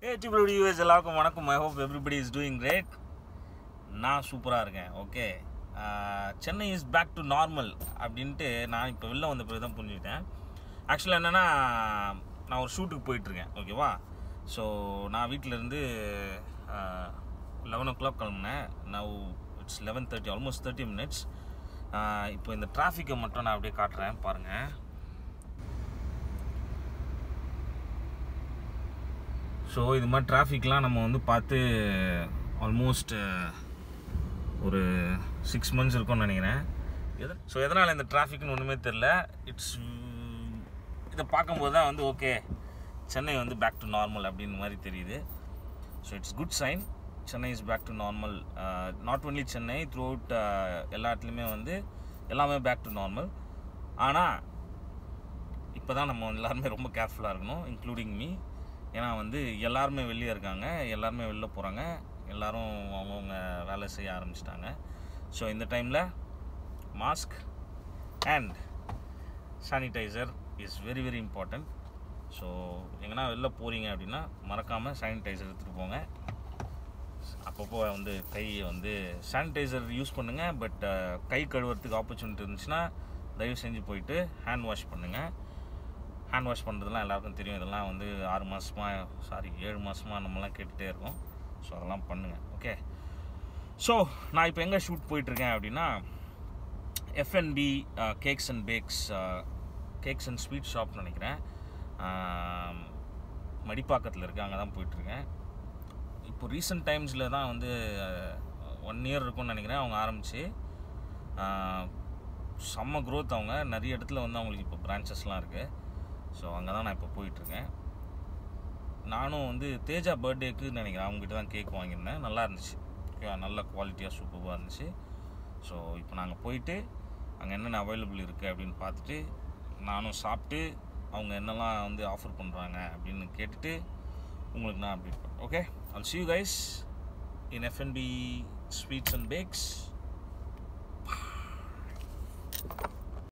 ஏ டிபிள் யூஎஸ் எல்லாருக்கும் வணக்கம் I hope everybody is doing great நான் சூப்பராக இருக்கேன் okay Chennai is back to normal அப்படின்ட்டு நான் இப்போ வெளில வந்த பிறகு தான் புரிஞ்சுக்கிட்டேன் ஆக்சுவலாக என்னென்னா நான் ஒரு ஷூட்டுக்கு போயிட்டுருக்கேன் ஓகேவா ஸோ நான் வீட்டிலேருந்து லெவன் ஓ கிளாக் கிளம்புனேன் நான் it's eleven thirty almost thirty minutes இப்போ இந்த டிராஃபிக்கை மட்டும் நான் அப்படியே காட்டுறேன் பாருங்கள் ஸோ இது மாதிரி டிராஃபிக்லாம் நம்ம வந்து பார்த்து ஆல்மோஸ்ட் ஒரு சிக்ஸ் மந்த்ஸ் இருக்கும்னு நினைக்கிறேன் எது ஸோ எதனால் இந்த டிராஃபிக்னு ஒன்றுமே தெரில இட்ஸ் இதை பார்க்கும்போது தான் வந்து ஓகே சென்னை வந்து பேக் டு நார்மல் அப்படின்னு மாதிரி தெரியுது so it's good sign Chennai is back to normal not only Chennai throughout எல்லா இடத்துலையுமே வந்து எல்லாமே பேக் டு நார்மல் ஆனால் இப்போ தான் நம்ம எல்லாருமே ரொம்ப கேர்ஃபுல்லாக இருக்கணும் இன்க்ளூடிங் மீ ஏன்னா வந்து எல்லாருமே வெளியே இருக்காங்க எல்லாருமே வெளில போகிறாங்க எல்லாரும் அவங்கவுங்க வேலை செய்ய ஆரம்பிச்சிட்டாங்க ஸோ இந்த டைமில் mask and sanitiser is very very important so எங்கன்னா வெளில போகிறீங்க அப்படின்னா மறக்காமல் சானிடைசர் எடுத்துகிட்டு போங்க அப்பப்போ வந்து கையை வந்து சானிடைசர் யூஸ் பண்ணுங்கள் பட் கை கழுவுறதுக்கு ஆப்பர்ச்சுனிட்டி இருந்துச்சுன்னா தயவு செஞ்சு போயிட்டு ஹேண்ட் வாஷ் பண்ணுங்கள் ஹேண்ட் வாஷ் பண்ணுறதுலாம் எல்லாருக்கும் தெரியும் இதெல்லாம் வந்து ஆறு மாதமாக சாரி ஏழு மாதமாக நம்மலாம் கேட்டுகிட்டே இருக்கோம் ஸோ அதெல்லாம் பண்ணுங்கள் ஓகே ஸோ நான் இப்போ எங்கே ஷூட் போயிட்டுருக்கேன் அப்படின்னா F N B cakes and bakes cakes and sweet ஷாப்னு நினைக்கிறேன் மடிப்பாக்கத்தில் இருக்குது அங்கே தான் போயிட்டுருக்கேன் இப்போ ரீசெண்ட் டைம்ஸில் தான் வந்து ஒன் இயர் இருக்கும்னு நினைக்கிறேன் அவங்க ஆரம்பித்து செம்ம க்ரோத் அவங்க நிறைய இடத்துல வந்து அவங்களுக்கு இப்போ பிரான்ச்சஸ்லாம் இருக்குது ஸோ அங்கே தான் நான் இப்போ போயிட்டுருக்கேன் நானும் வந்து தேஜா பர்த்டேக்கு நினைக்கிறேன் அவங்ககிட்ட தான் கேக் வாங்கியிருந்தேன் நல்லா இருந்துச்சு ஓகேவா நல்ல குவாலிட்டியாக சூப்பராக இருந்துச்சு ஸோ இப்போ நாங்கள் போயிட்டு அங்கே என்னென்ன அவைலபிள் இருக்குது அப்படின்னு பார்த்துட்டு நானும் சாப்பிட்டு அவங்க என்னெல்லாம் வந்து ஆஃபர் பண்ணுறாங்க அப்படின்னு கேட்டுட்டு உங்களுக்கு நான் அப்டேட் பண்ணுறேன் okay I'll see you guys in FNB Sweets and Bakes.